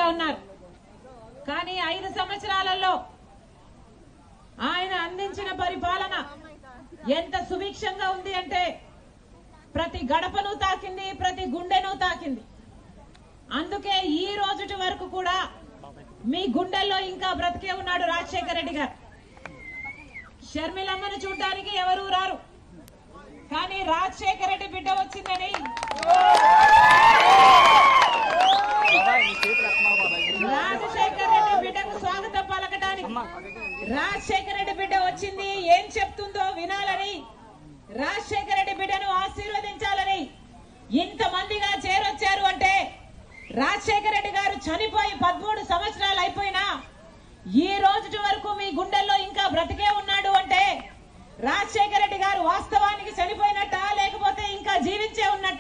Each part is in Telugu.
ఉన్నారు కానీ ఐదు సంవత్సరాలలో ఆయన అందించిన పరిపాలన ఎంత సుభిక్షంగా ఉంది అంటే ప్రతి గడపను తాకింది ప్రతి గుండెను తాకింది అందుకే ఈ రోజుటి వరకు కూడా మీ గుండెల్లో ఇంకా బ్రతికే ఉన్నాడు రాజశేఖర రెడ్డి గారు షర్మిలమ్మను చూడ్డానికి ఎవరు రారు కానీ రాజశేఖర రెడ్డి బిడ్డ వచ్చిందని రాజశేఖర రెడ్డి బిడ్డకు స్వాగతం పలకటానికి రాజశేఖర రెడ్డి బిడ్డ వచ్చింది ఏం చెప్తుందో వినాలని రాజశేఖర రెడ్డి బిడ్డను ఆశీర్వదించాలని ఇంతమందిగా చేరొచ్చారు అంటే రాజశేఖర రెడ్డి గారు చనిపోయి పదమూడు సంవత్సరాలు అయిపోయినా ఈ రోజు వరకు మీ గుండెల్లో ఇంకా బ్రతికే ఉన్నాడు అంటే రాజశేఖర రెడ్డి గారు వాస్తవానికి చనిపోయినట్ట లేకపోతే ఇంకా జీవించే ఉన్నట్ట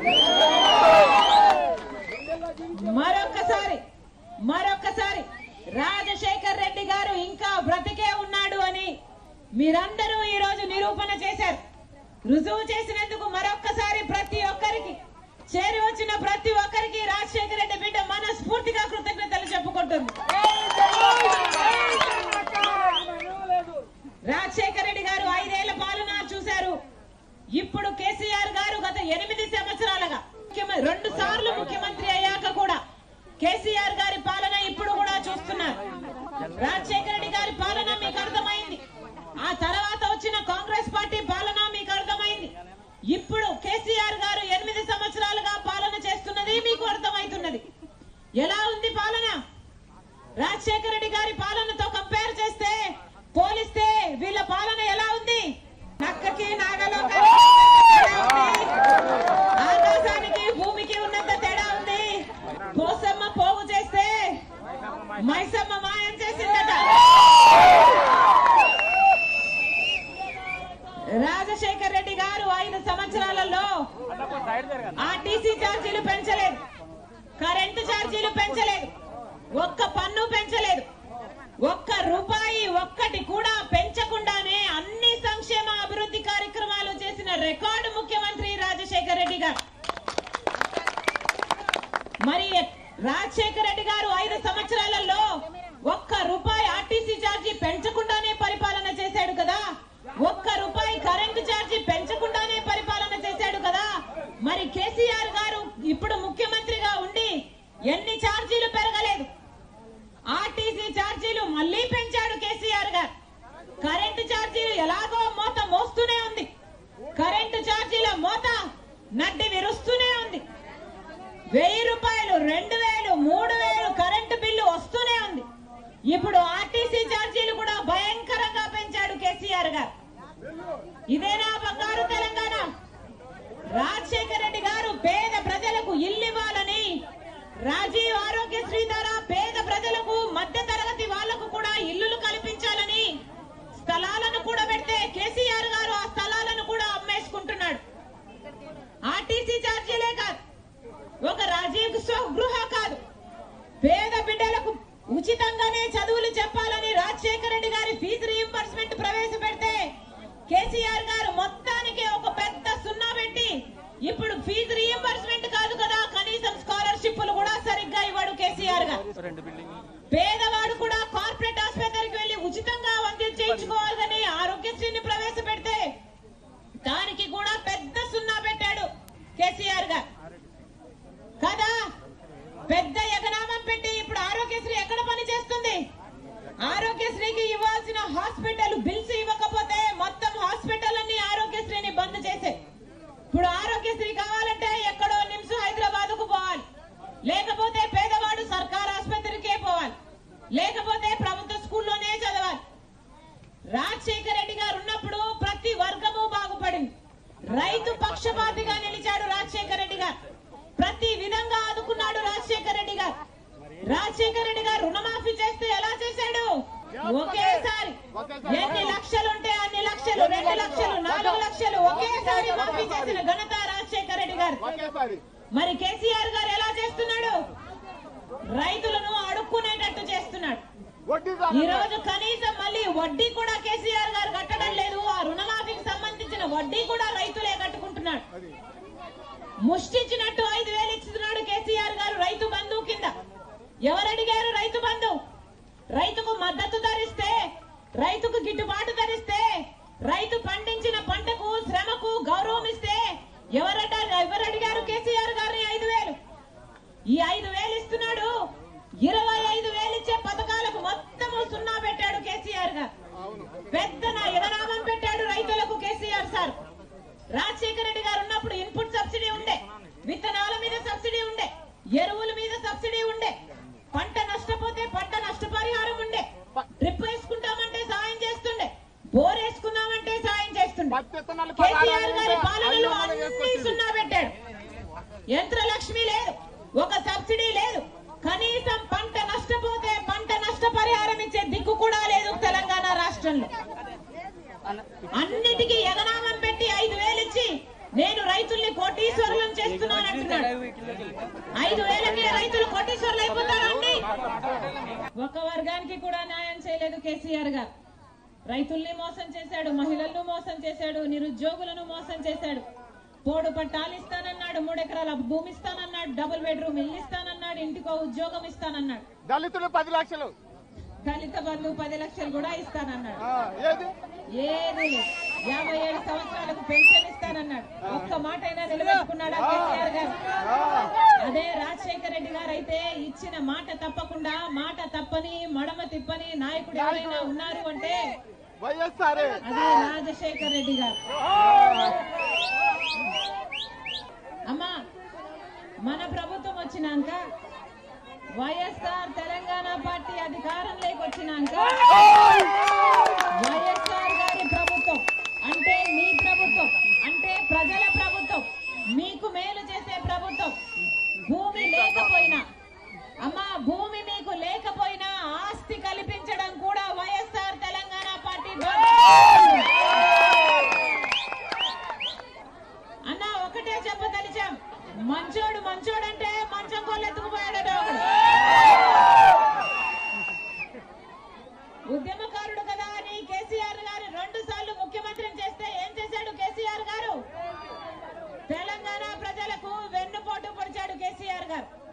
మరొక్కసారి మరొక్కసారి రాజశేఖర్ రెడ్డి గారు ఇంకా బ్రతికే ఉన్నాడు అని మీరందరూ ఈ రోజు నిరూపణ చేశారు రుజువు చేసినందుకు మరొక్కసారి ప్రతి ఒక్కరికి చేరి వచ్చిన ప్రతి ఒక్కరికి రాజశేఖర రెడ్డి బిడ్డ మనస్ఫూర్తిగా కృతజ్ఞతలు చెప్పుకుంటుంది రాజశేఖర రెడ్డి గారు ఐదేళ్ల పాలన చూశారు ఇప్పుడు కేసీఆర్ గారు గత ఎనిమిది సంవత్సరాలుగా ముఖ్యమ- రెండు సార్లు ముఖ్యమంత్రి అయ్యాక కూడా కేసీఆర్ గారి పాలన ఇప్పుడు కూడా చూస్తున్నారు రాజశేఖర రెడ్డి గారి పాలన మీకు అర్థమైంది ఆ తర్వాత వచ్చిన కాంగ్రెస్ పార్టీ పాలన మీకు అర్థమైంది ఇప్పుడు కేసీఆర్ గారు ఎనిమిది సంవత్సరాలుగా పాలన చేస్తున్నది మీకు అర్థమవుతున్నది ఎలా ఉంది పాలన రాజశేఖర రెడ్డి గారి పాలనతో కంపేర్ చేస్తే పోలిస్తే వీళ్ళ పాలన ఎలా ఉంది నక్కకి నాగలోకానికి తేడా ఉంది. ఆకాశానికి భూమికి ఉన్నంత తేడా ఉంది పోసమ్మ పోగు చేస్తే మైసమ్మ మాయం చేసిందట రాజశేఖర్ రెడ్డి గారు ఐదు సంవత్సరాలలో ఆర్టీసీ ఛార్జీలు పెంచలేదు కరెంటు ఛార్జీలు పెంచలేదు ఒక్క పన్ను పెంచలేదు ఒక్క రూపాయి ఒక్కటి కూడా పెంచకుండానే అన్ని సంక్షేమ అభివృద్ధి కార్యక్రమాలు చేసిన రికార్డు ముఖ్యమంత్రి రాజశేఖర్ రెడ్డి గారు మరి రాజశేఖర రెడ్డి గారు ఐదు సంవత్సరాలలో ఒక్క రూపాయి ఆర్టీసీ ఛార్జీ పెంచకుండానే పరిపాలన చేశాడు కదా ఒక్క రూపాయి కరెంటు ఛార్జీ పెంచకుండానే పరిపాలన చేశాడు కదా మరి కేసీఆర్ గారు ఇప్పుడు ముఖ్యమంత్రిగా ఉండి ఎన్ని ఛార్జీలు పెరగలేదు ఆర్టీసీ ఛార్జీలు మళ్ళీ పెంచాడు కేసీఆర్ గారు కరెంటు ఛార్జీలు ఎలాగో మోత మోస్తూనే ఉంది కరెంటు ఛార్జీల మోత నడ్డి విరుస్తూనే ఉంది వెయ్యి రూపాయలు రెండు వేలు మూడు వేలు కరెంటు బిల్లు వస్తూనే ఉంది ఇప్పుడు ఆర్టీసీ ఛార్జీలు కూడా భయంకరంగా పెంచాడు కేసీఆర్ గారు ఇదేనా బంగారు తెలంగాణ రాజశేఖర రెడ్డి గారు పేద ప్రజలకు ఇల్లు ఇవ్వాలని రాజీవ్ ఆరోగ్యశ్రీ ద్వారా పేద ప్రజలకు మధ్య తరగతి వాళ్లకు కూడా ఇల్లులు కల్పించాలని స్థలాలను కూడా పెడితే కేసీఆర్ గారు ఆ స్థలాలను కూడా అమ్మేసుకుంటున్నాడు ఆర్టీసీ ఛార్జీలే కాదు ఒక రాజీవ్ గృహ కాదు పేద బిడ్డలకు ఉచితంగానే చదువులు చెప్పాలని రాజశేఖర రెడ్డి గారి ఫీజు రీయింబర్స్మెంట్ ప్రవేశపెడితే కేసీఆర్ గారు మొత్తానికి ఒక పెద్ద సున్నా పెట్టి ఇప్పుడు ఫీజు రీయింబర్స్మెంట్ కాదు కదా కనీసం స్కాలర్షిప్లు కూడా సరిగ్గా ఇవ్వడు కేసీఆర్ గారు పేదవాడు కూడా కార్పొరేట్ ఆసుపత్రికి వెళ్లి ఉచితంగా వైద్యం చేయించుకోవాలని ఆరోగ్యశ్రీని ప్రవేశపెడితే దానికి కూడా పెద్ద సున్నా పెట్టాడు కేసీఆర్ గారు కదా పెద్ద ఎగనామం పెట్టి ఇప్పుడు ఆరోగ్యశ్రీ ఎక్కడ పని చేస్తుంది ఆరోగ్యశ్రీకి ఇవ్వాల్సిన హాస్పిటల్ బిల్స్ ఇవ్వకపోతే మొత్తం హాస్పిటల్ అన్ని ఆరోగ్యశ్రీని బంద్ చేసే ఇప్పుడు ఆరోగ్యశ్రీ కావాలంటే ఎక్కడో నిమ్స్ హైదరాబాద్ కు పోవాలి లేకపోతే పేదవాడు సర్కార్ ఆసుపత్రికే పోవాలి లేకపోతే ప్రభుత్వ స్కూల్లోనే చదవాలి రాజశేఖర రెడ్డి గారు ఉన్నప్పుడు ప్రతి వర్గము బాగుపడింది రైతు పక్షపాతిగా నిలిచాడు రాజశేఖర రెడ్డి గారు ప్రతి విధంగా ఆదుకున్నాడు రాజశేఖర రెడ్డి గారు రాజశేఖర రెడ్డి గారు రుణమాఫీ చేస్తే ఎలా చేశాడు ఒకేసారి ఎన్ని లక్షలు ఉంటే అన్ని లక్షలు రెండు లక్షలు నాలుగు లక్షలు ఒకేసారి మాఫీ చేసిన ఘనత రాజశేఖర రెడ్డి గారు ఒకేసారి మరి కేసీఆర్ గారు ఎలా చేస్తున్నాడు రైతులను అడుక్కునేటట్టు చేస్తున్నాడు వడ్డీ ఈ రోజు కనీసం మళ్ళీ వడ్డీ కూడా కేసీఆర్ గారు కట్టడం లేదు ఆ రుణమాఫీకి సంబంధించిన వడ్డీ కూడా రైతులే కట్టుకుంటున్నాడు ముష్టించినట్టు ఐదు వేలు ఇస్తున్నాడు కేసీఆర్ గారు రైతు బంధువు కింద ఎవరు అడిగారు రైతు బంధు రైతుకు మద్దతు ధరిస్తే రైతుకు గిట్టుబాటు ధరిస్తే రైతు పండించిన పంటకు శ్రమకు గౌరవం ఇస్తే ఎవరట ఎవరు అడిగారు కేసీఆర్ గారిని ఐదు వేలు ఈ ఐదు వేలు ఇస్తున్నాడు ఇరవై ఐదు వేలు ఇచ్చే పథకాలకు మొత్తము సున్నా పెట్టాడు కేసీఆర్ గారు పెద్ద నా ఎగనామం పెట్టాడు రైతులకు కేసీఆర్ సార్ రాజశేఖర రెడ్డి గారు ఉన్నప్పుడు ఇన్పుట్ సబ్సిడీ ఉండే విత్తనాల మీద సబ్సిడీ ఉండే ఎరువుల మీద సబ్సిడీ ఉండే పంట నష్టపోతే పంట నష్టపరిహారం ఉండే డ్రిప్ వేసుకుంటామంటే సాయం చేస్తుండే బోర్ వేసుకున్నామంటే సాయం చేస్తుండే పత్తి విత్తనాలు కేసీఆర్ గారి పదహారు పాలనలో వందలు అన్ని వేసుకొచ్చింది. సున్నా పెట్టాడు యంత్రలక్ష్మి లేదు ఒక సబ్సిడీ లేదు కనీసం పంట నష్టపోతే పంట నష్టపరిహారం ఇచ్చే దిక్కు కూడా లేదు తెలంగాణ రాష్ట్రంలో అన్నిటికీ ఎగనామం పెట్టి ఐదు వేలు ఇచ్చి నేను రైతుల్ని కోటీశ్వరులను చేస్తున్నానంటున్నాడు ఐదు వేలకి రైతులు కోటీశ్వరులు అయిపోతారండి ఒక వర్గానికి కూడా న్యాయం చేయలేదు కేసీఆర్ గారు రైతుల్ని మోసం చేశాడు మహిళలను మోసం చేశాడు నిరుద్యోగులను మోసం చేశాడు పోడు పట్టాలు ఇస్తానన్నాడు మూడెకరాల భూమి ఇస్తానన్నాడు డబుల్ బెడ్రూమ్ ఇల్లు ఇస్తానన్నాడు ఇంటికో ఉద్యోగం ఇస్తానన్నాడు దళితులు పది లక్షలు దళిత బంధు పది లక్షలు కూడా ఇస్తానన్నాడు ఆ, ఏది ఏది లేదు. యాభై ఏడు సంవత్సరాలకు పెన్షన్ ఇస్తానన్నాడు ఒక్క మాట అయినా నిలబెట్టుకున్నాడా కేసీఆర్ గారు అదే రాజశేఖర రెడ్డి గారు అయితే ఇచ్చిన మాట తప్పకుండా మాట తప్పని మడమ తిప్పని నాయకుడు ఎవరైనా ఉన్నారు అంటే వైఎస్ఆర్ అదే రాజశేఖర రెడ్డి గారు అమ్మా మన ప్రభుత్వం వచ్చినాక వైఎస్ఆర్ తెలంగాణ పార్టీ అధికారంలోకి వచ్చినాక వైఎస్ఆర్ గారి ప్రభుత్వం అంటే మీ ప్రభుత్వం అంటే ప్రజల ప్రభుత్వం మీకు మేలు చేసే ప్రభుత్వం భూమి లేకపోయినా అమ్మా భూమి మీకు లేకపోయినా ఆస్తి కల్పించడం కూడా వైఎస్ఆర్ తెలంగాణ పార్టీ బాధ్యత. అన్న ఒకటే చెప్పదలిచాం మంచోడు మంచోడంటే మంచం కోళ్ళు ఎత్తుకుపోయాడట ఒకడు ఉద్యమకారుడు కదా అని కేసీఆర్ గారు రెండు సార్లు ముఖ్యమంత్రిని చేస్తే ఏం చేశాడు కేసీఆర్ గారు తెలంగాణ ప్రజలకు వెన్నుపోటు పొడిచాడు కేసీఆర్ గారు